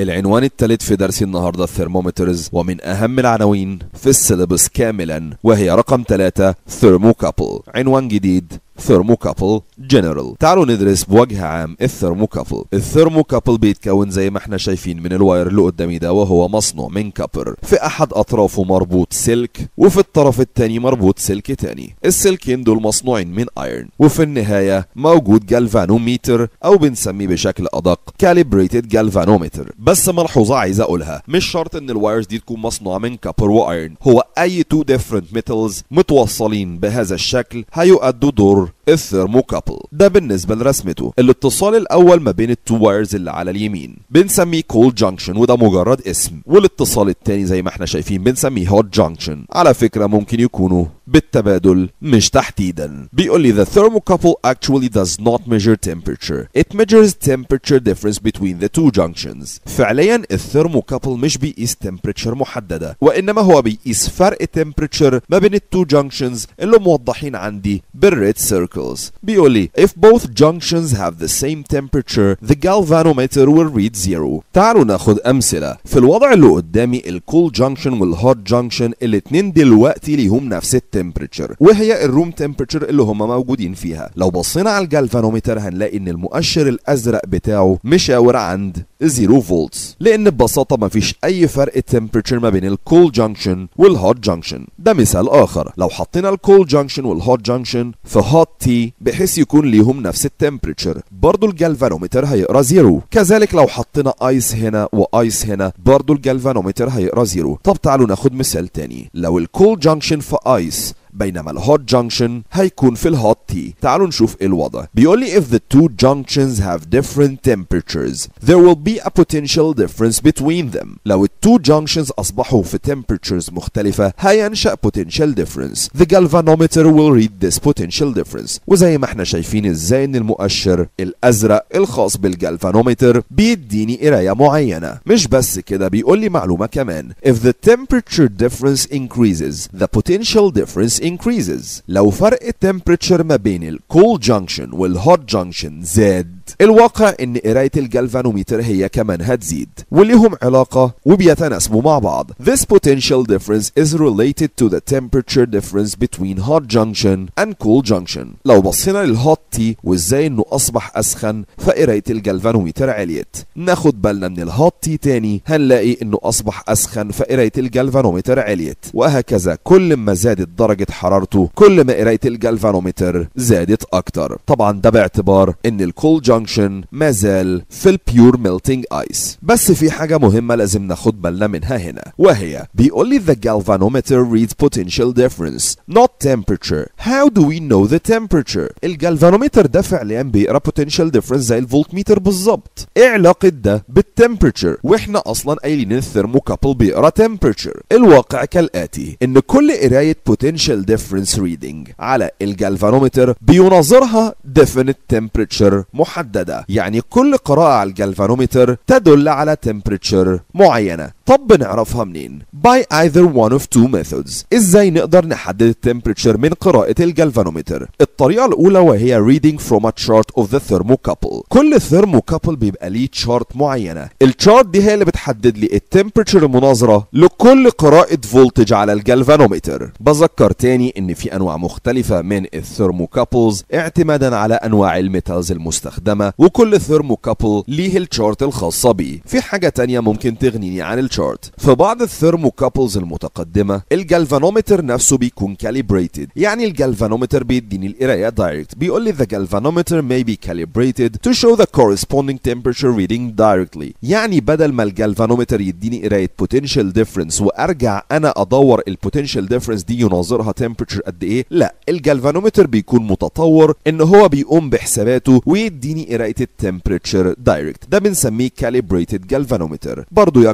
العنوان الثالث في درس النهاردة الثرمومترز ومن أهم العناوين في السيلبس كاملا وهي رقم 3 ثيرموكابل عنوان جديد ثيرموكابل جنرال تعالوا ندرس بوجه عام الثيرموكابل الثيرموكابل بيتكون زي ما احنا شايفين من الواير اللي قدامي ده وهو مصنوع من كابر في احد اطرافه مربوط سلك وفي الطرف التاني مربوط سلك تاني السلكين دول مصنوعين من ايرن وفي النهاية موجود جالفانوميتر او بنسميه بشكل ادق كاليبريتد جالفانومتر بس ملحوظة عايز اقولها مش شرط ان الوايرز دي تكون مصنوعة من كابر وايرن هو اي تو ديفرنت ميتالز متوصلين بهذا الشكل هيؤدوا دور الثيرموكابل ده بالنسبة لرسمته الاتصال الأول ما بين التو وايرز اللي على اليمين بنسميه كول جانكشن وده مجرد اسم والاتصال التاني زي ما احنا شايفين بنسميه هوت جانكشن على فكرة ممكن يكونوا بالتبادل مش تحديدا بيقول لي the thermocouple actually does not measure temperature it measures temperature difference between the two junctions فعليا الثيرموكابل مش بيقيس temperature محددة وإنما هو بيقيس فرق temperature ما بين التو junctions اللي موضحين عندي بالريد circles بيقول لي if both junctions have the same temperature the galvanometer will read zero تعالوا ناخد أمثلة في الوضع اللي قدامي الكول جانكشن والهوت جانكشن الاتنين دلوقتي ليهم نفس التمبريتشر وهي الروم تمبريتشر اللي هم موجودين فيها لو بصينا على الجالفانومتر هنلاقي ان المؤشر الازرق بتاعه مشاور عند 0 فولتس لان ببساطه مفيش اي فرق تمبريتشر ما بين الكول جانكشن والهوت جانكشن ده مثال اخر لو حطينا الكول جانكشن والهوت جانكشن في هوت تي بحيث يكون ليهم نفس التمبريتشر برضو الجالفانومتر هيقرا زيرو كذلك لو حطينا ايس هنا وايس هنا برضو الجالفانومتر هيقرا زيرو طب تعالوا ناخد مثال تاني لو الكول جانكشن في ايس بينما الهوت جانكشن هيكون في الهوت تي تعالوا نشوف ايه الوضع بيقول لي if the two junctions have different temperatures there will be a potential difference between them لو التو junctions اصبحوا في temperatures مختلفة هينشأ potential difference the galvanometer will read this potential difference وزي ما احنا شايفين ازاي ان المؤشر الازرق الخاص بالجالفانومتر بيديني قراية معينة مش بس كده بيقول لي معلومة كمان if the temperature difference increases the potential difference increases لو فرق التمبريتشر ما بين الكول جانكشن والهوت جانكشن زاد الواقع ان قراية الجالفانوميتر هي كمان هتزيد وليهم علاقة وبيتناسبوا مع بعض This potential difference is related to the temperature difference between hot junction and cool junction لو بصينا للهوت تي وازاي انه اصبح اسخن فقراية الجالفانوميتر عليت ناخد بالنا من الهوت تي تاني هنلاقي انه اصبح اسخن فقراية الجالفانوميتر عليت وهكذا كل ما زادت درجة حرارته كل ما قراية الجالفانومتر زادت اكتر طبعا ده باعتبار ان الكول جانكشن ما زال في البيور ميلتينج ايس بس في حاجة مهمة لازم ناخد بالنا منها هنا وهي بيقول لي the galvanometer reads potential difference not temperature how do we know the temperature الجالفانومتر ده فعليا بيقرا potential difference زي الفولتميتر بالظبط ايه علاقة ده بالتمبريتشر واحنا اصلا قايلين ان الثيرموكابل بيقرا temperature الواقع كالاتي ان كل قراية potential difference reading على الجالفانومتر بيناظرها definite temperature محددة يعني كل قراءة على الجالفانومتر تدل على temperature معينة طب بنعرفها منين؟ by either one of two methods ازاي نقدر نحدد التمبريتشر من قراءة الجالفانومتر الطريقة الأولى وهي reading from a chart of the thermocouple كل thermocouple بيبقى ليه chart معينة الشارت دي هي اللي بتحدد لي التمبريتشر المناظرة لكل قراءة فولتج على الجالفانومتر بذكر تاني ان في انواع مختلفة من الثيرموكابلز اعتمادا على انواع الميتالز المستخدمة وكل ثيرموكابل ليه الشارت الخاصة بيه في حاجة تانية ممكن تغنيني عن الشارت في بعض الثيرموكابلز المتقدمة الجالفانومتر نفسه بيكون calibrated يعني الجالفانومتر بيديني القراية دايركت بيقول لي the galvanometer may be calibrated to show the corresponding temperature reading directly يعني بدل ما الجالفانومتر يديني قراية potential difference وارجع انا ادور البوتنشال difference دي يناظرها temperature قد ايه لا الجالفانومتر بيكون متطور ان هو بيقوم بحساباته ويديني قراية التمبريتشر دايركت ده بنسميه calibrated galvanometer برضو يقدر ان احنا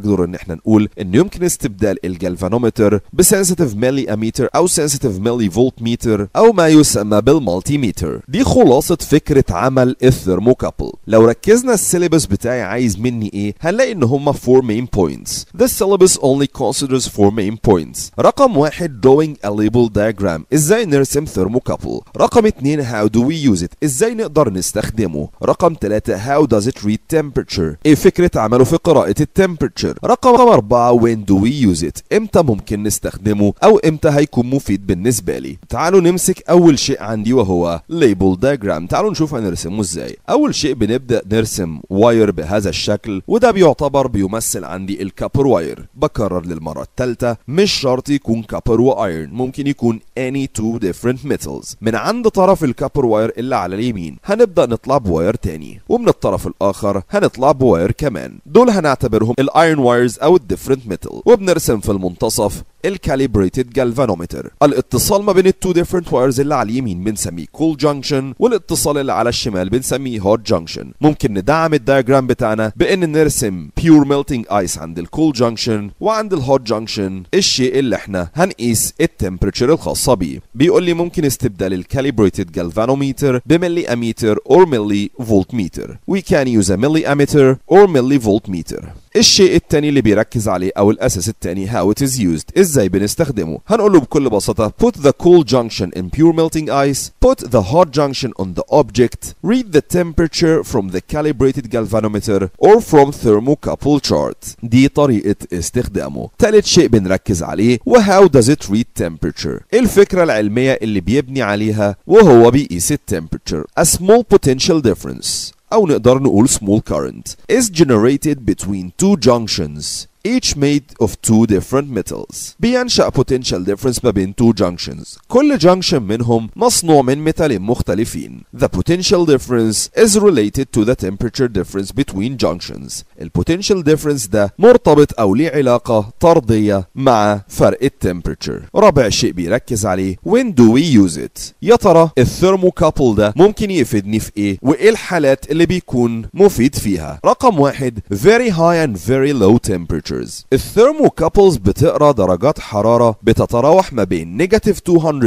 احنا نقول ان يمكن استبدال الجالفانومتر بسنسيتيف ميلي اميتر او سنسيتيف ميلي فولت ميتر او ما يسمى بالمالتي ميتر دي خلاصة فكرة عمل الثرموكابل لو ركزنا السيلبس بتاعي عايز مني ايه هنلاقي ان هما 4 main points the syllabus only considers 4 main points رقم واحد drawing a label diagram ازاي نرسم ثرموكابل رقم اتنين how do we use it ازاي نقدر نستخدمه رقم ثلاثة how does it read temperature ايه فكرة عمله في قراءة التمبرتشر رقم أربعة when do we use it امتى ممكن نستخدمه او امتى هيكون مفيد بالنسبة لي تعالوا نمسك اول شيء عندي وهو label diagram تعالوا نشوف هنرسمه ازاي اول شيء بنبدأ نرسم واير بهذا الشكل وده بيعتبر بيمثل عندي الكابر واير بكرر للمرة الثالثة مش شرط يكون كابر وايرن ممكن يكون any two different metals من عند طرف الكابر واير اللي على اليمين هنبدأ نطلع بواير تاني ومن الطرف الاخر هنطلع بواير كمان دول هنعتبرهم الايرون وايرز او الديفرنت ميتال وبنرسم في المنتصف الكاليبريتد جالفانومتر الاتصال ما بين التو ديفرنت وايرز اللي على اليمين بنسميه كول جانكشن والاتصال اللي على الشمال بنسميه هوت جانكشن ممكن ندعم الدايجرام بتاعنا بان نرسم بيور ميلتنج ايس عند الكول جانكشن وعند الهوت جانكشن الشيء اللي احنا هنقيس التمبريتشر الخاصه بيه بيقول لي ممكن استبدال الكاليبريتد جالفانومتر بملي اميتر or ملي فولت ميتر we can use a milli ammeter or milli voltmeter الشيء التاني اللي بيركز عليه او الاساس التاني how it is used ازاي بنستخدمه هنقول له بكل بساطه put the cool junction in pure melting ice put the hot junction on the object read the temperature from the calibrated galvanometer or from thermocouple chart دي طريقه استخدامه تالت شيء بنركز عليه و how does it read temperature الفكره العلميه اللي بيبني عليها وهو بيقيس التمبرتشر a small potential difference أو نقدر نقول small current is generated between two junctions each made of two different metals بينشأ potential difference ما بين two junctions كل junction منهم مصنوع من ميتالين مختلفين the potential difference is related to the temperature difference between junctions ال potential difference ده مرتبط أو ليه علاقة طردية مع فرق التمبريتشر رابع شيء بيركز عليه when do we use it يا ترى الثيرموكابل ده ممكن يفيدني في ايه وايه الحالات اللي بيكون مفيد فيها رقم واحد very high and very low temperature temperatures الثيرموكابلز بتقرا درجات حرارة بتتراوح ما بين نيجاتيف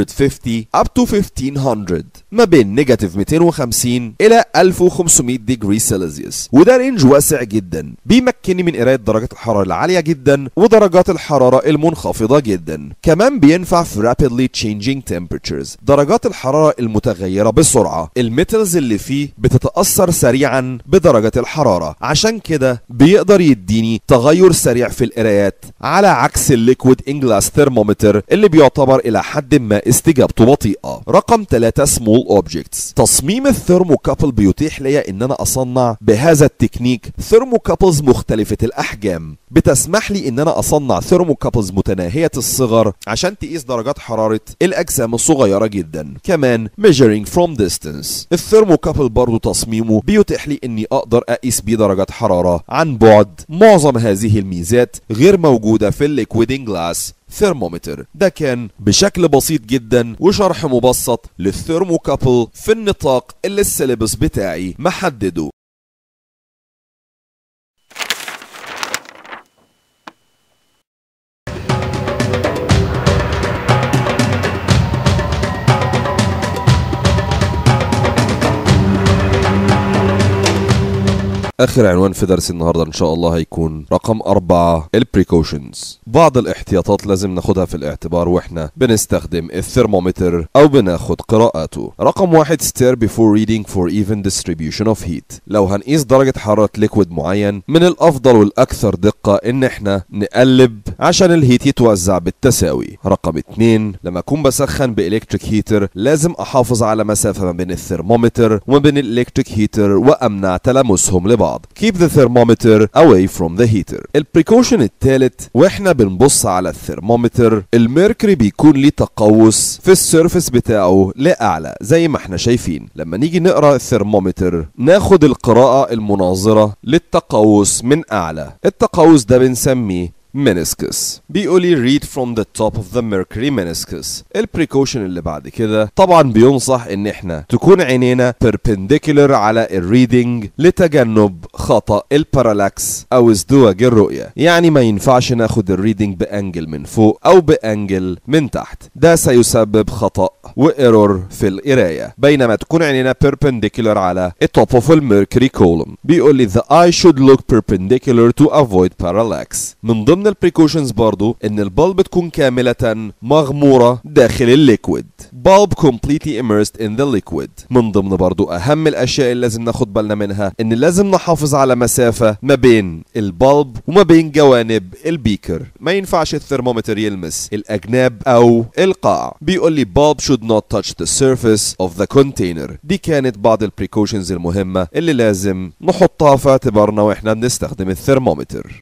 250 up to 1500 ما بين نيجاتيف 250 إلى 1500 ديجري سيلسيوس وده رينج واسع جدا بيمكنني من قراية درجات الحرارة العالية جدا ودرجات الحرارة المنخفضة جدا كمان بينفع في rapidly changing temperatures درجات الحرارة المتغيرة بسرعة الميتالز اللي فيه بتتأثر سريعا بدرجة الحرارة عشان كده بيقدر يديني تغير سريع في القرايات على عكس الليكويد انجلاس ثيرمومتر اللي بيعتبر الى حد ما استجابته بطيئه رقم 3 سمول اوبجكتس تصميم الثيرموكابل بيتيح ليا ان انا اصنع بهذا التكنيك ثيرموكابلز مختلفه الاحجام بتسمح لي ان انا اصنع ثيرموكابلز متناهيه الصغر عشان تقيس درجات حراره الاجسام الصغيره جدا كمان measuring from distance الثيرموكابل برضو تصميمه بيتيح لي اني اقدر اقيس بيه درجات حراره عن بعد معظم هذه الميزات غير موجوده في الليكويدنج جلاس ثيرمومتر ده كان بشكل بسيط جدا وشرح مبسط للثيرموكابل في النطاق اللي السيلبس بتاعي محدده اخر عنوان في درس النهارده ان شاء الله هيكون رقم أربعة البريكوشنز بعض الاحتياطات لازم ناخدها في الاعتبار واحنا بنستخدم الثرمومتر او بناخد قراءاته رقم واحد stare before reading for even distribution of heat لو هنقيس درجة حرارة ليكويد معين من الافضل والاكثر دقة ان احنا نقلب عشان الهيت يتوزع بالتساوي رقم اتنين لما اكون بسخن بالكتريك هيتر لازم احافظ على مسافة ما بين الثرمومتر وما بين الالكتريك هيتر وامنع تلامسهم لبعض بعض keep the thermometer away from the heater البريكوشن الثالث واحنا بنبص على الثرمومتر الميركوري بيكون ليه تقوس في السيرفس بتاعه لاعلى زي ما احنا شايفين لما نيجي نقرا الثرمومتر ناخد القراءه المناظره للتقوس من اعلى التقوس ده بنسميه meniscus بيقول لي read from the top of the mercury meniscus البريكوشن اللي بعد كده طبعا بينصح ان احنا تكون عينينا perpendicular على الريدنج لتجنب خطأ البارالاكس او ازدواج الرؤية يعني ما ينفعش ناخد الريدنج بانجل من فوق او بانجل من تحت ده سيسبب خطأ وايرور في القراية بينما تكون عينينا perpendicular على التوب of الميركوري كولوم بيقول لي the eye should look perpendicular to avoid parallax من ضمن البريكوشنز برضو ان البلب تكون كاملة مغمورة داخل الليكويد bulb completely immersed in the liquid من ضمن برضو اهم الاشياء اللي لازم ناخد بالنا منها ان لازم نحافظ على مسافة ما بين البلب وما بين جوانب البيكر ما ينفعش الثرمومتر يلمس الاجناب او القاع بيقول لي bulb should not touch the surface of the container دي كانت بعض البريكوشنز المهمة اللي لازم نحطها في اعتبارنا واحنا بنستخدم الثرمومتر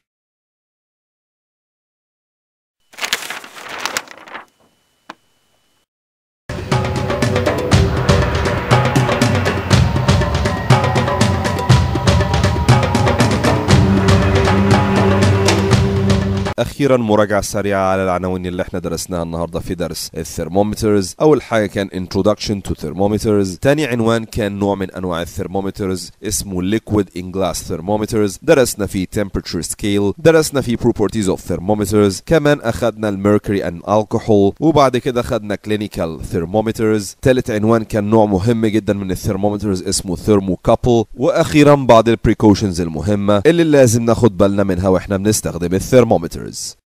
اخيرا مراجعه سريعه على العناوين اللي احنا درسناها النهارده في درس الثرمومترز اول حاجه كان introduction to thermometers تاني عنوان كان نوع من انواع الثرمومترز اسمه liquid in glass thermometers درسنا فيه temperature scale درسنا فيه properties of thermometers كمان اخدنا الميركوري and alcohol وبعد كده خدنا clinical thermometers تالت عنوان كان نوع مهم جدا من الثرمومترز اسمه thermocouple واخيرا بعض البريكوشنز المهمه اللي لازم ناخد بالنا منها واحنا بنستخدم الثرمومترز